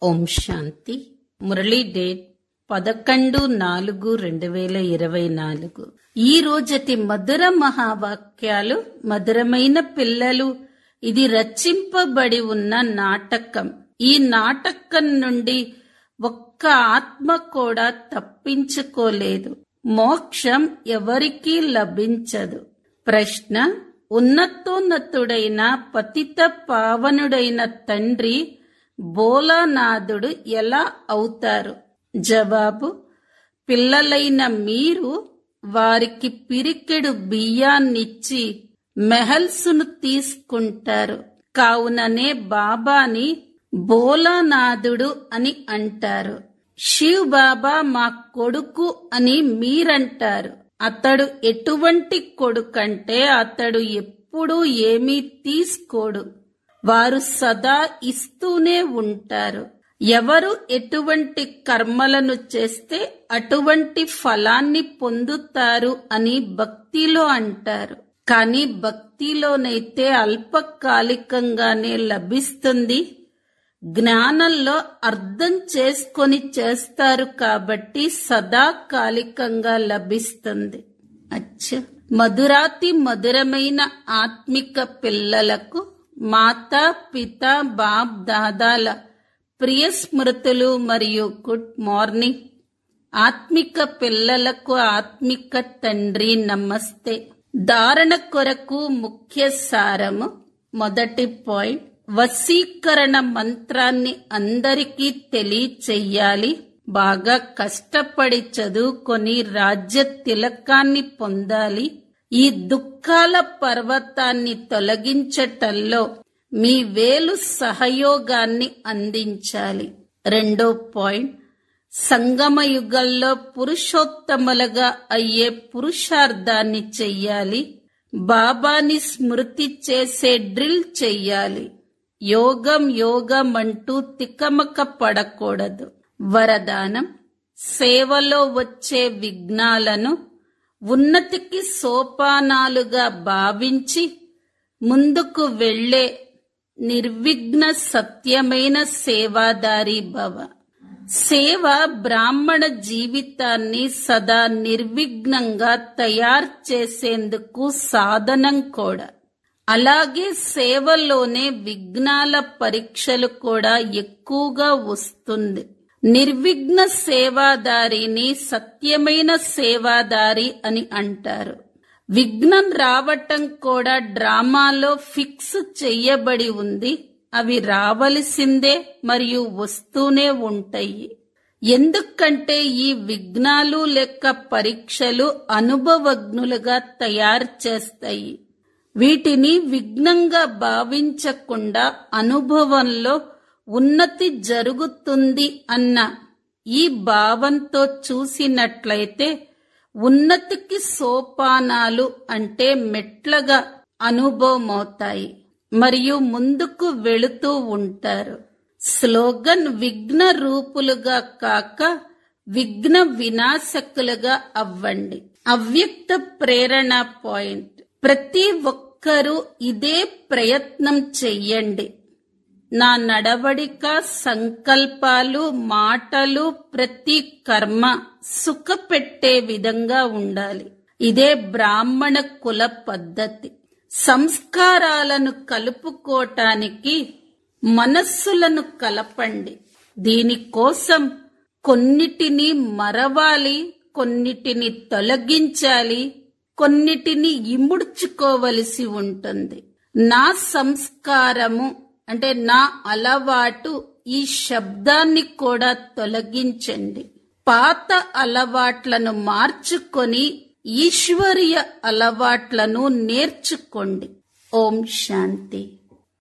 ఓం శాంతి Murali date పదకొండు నాలుగు రెండు వేల ఇరవై నాలుగు ఈ రోజటి మధుర మహావాక్యాలు మధురమైన పిల్లలు ఇది రచింపబడి ఉన్న నాటకం ఈ నాటకం నుండి ఒక్క ఆత్మ కూడా తప్పించుకోలేదు మోక్షం ఎవరికీ లభించదు ప్రశ్న ఉన్నతోన్నతుడైన పతిత పావనుడైన తండ్రి బోలానాథుడు ఎలా అవుతారు జవాబు పిల్లలైన మీరు వారికి పిరికెడు బియ్యాన్నిచ్చి మెహల్సును తీసుకుంటారు కావుననే బాబాని బోలానాథుడు అని అంటారు శివ్ బాబా మా కొడుకు అని మీరంటారు అతడు ఎటువంటి కొడుకంటే అతడు ఎప్పుడూ ఏమీ తీసుకోడు వారు సదా ఇస్తూనే ఉంటారు ఎవరు ఎటువంటి కర్మలను చేస్తే అటువంటి ఫలాన్ని పొందుతారు అని భక్తిలో అంటారు కానీ భక్తిలోనైతే అల్పకాలికంగానే లభిస్తుంది జ్ఞానంలో అర్థం చేసుకొని చేస్తారు కాబట్టి సదాకాలికంగా లభిస్తుంది అచ్చ మధురాతి మధురమైన ఆత్మిక పిల్లలకు మాతా పిత బాప్ దాదాల ప్రియ స్మృతులు మరియు గుడ్ మార్నింగ్ ఆత్మిక పిల్లలకు ఆత్మిక తండ్రి నమస్తే ధారణ కొరకు ముఖ్య సారము మొదటి పాయింట్ వశీకరణ మంత్రాన్ని అందరికీ తెలియచెయ్యాలి బాగా కష్టపడి చదువుకొని రాజ్య తిలకాన్ని పొందాలి ఈ దుఃఖాల పర్వతాన్ని తొలగించటంలో మీ వేలు సహయోగాన్ని అందించాలి రెండో పాయింట్ సంగమ యుగంలో పురుషోత్తములుగా అయ్యే పురుషార్థాన్ని చెయ్యాలి బాబాని స్మృతి చేసే డ్రిల్ చెయ్యాలి యోగం యోగం అంటూ తికమక పడకూడదు వరదానం సేవలో వచ్చే విఘ్నాలను ఉన్నతికి సోపానాలుగా భావించి ముందుకు వెళ్లే నిర్విఘ్న సత్యమైన సేవాదారి భవ సేవ బ్రాహ్మణ జీవితాన్ని సదా నిర్విఘ్నంగా తయారు చేసేందుకు సాధనం కూడా అలాగే సేవలోనే విఘ్నాల పరీక్షలు కూడా ఎక్కువగా వస్తుంది నిర్విఘ్న సేవాదారిని సత్యమైన సేవాదారి అని అంటారు విఘ్నం రావటం కూడా డ్రామాలో ఫిక్స్ చెయ్యబడి ఉంది అవి రావలసిందే మరియు వస్తూనే ఉంటాయి ఎందుకంటే ఈ విఘ్నాలు లెక్క పరీక్షలు అనుభవజ్ఞులుగా తయారు చేస్తాయి వీటిని విఘ్నంగా భావించకుండా అనుభవంలో ఉన్నతి జరుగుతుంది అన్న ఈ భావంతో చూసినట్లయితే ఉన్నతికి సోపానాలు అంటే మెట్లగా అనుభవమవుతాయి మరియు ముందుకు వెళుతూ ఉంటారు స్లోగన్ విఘ్న రూపులుగా కాక విఘ్న వినాశకులుగా అవ్వండి అవ్యక్త ప్రేరణ పాయింట్ ప్రతి ఒక్కరూ ఇదే ప్రయత్నం చెయ్యండి నా నడవడిక సంకల్పాలు మాటలు ప్రతి కర్మ సుఖపెట్టే విధంగా ఉండాలి ఇదే బ్రాహ్మణ కుల పద్ధతి సంస్కారాలను కలుపుకోటానికి మనస్సులను కలపండి దీనికోసం కొన్నిటిని మరవాలి కొన్నిటిని తొలగించాలి కొన్నిటిని ఇముడ్చుకోవలసి ఉంటుంది నా సంస్కారము అంటే నా అలవాటు ఈ శబ్దాన్ని కూడా తొలగించండి పాత అలవాట్లను మార్చుకొని ఈశ్వరీయ అలవాట్లను నేర్చుకోండి ఓం శాంతి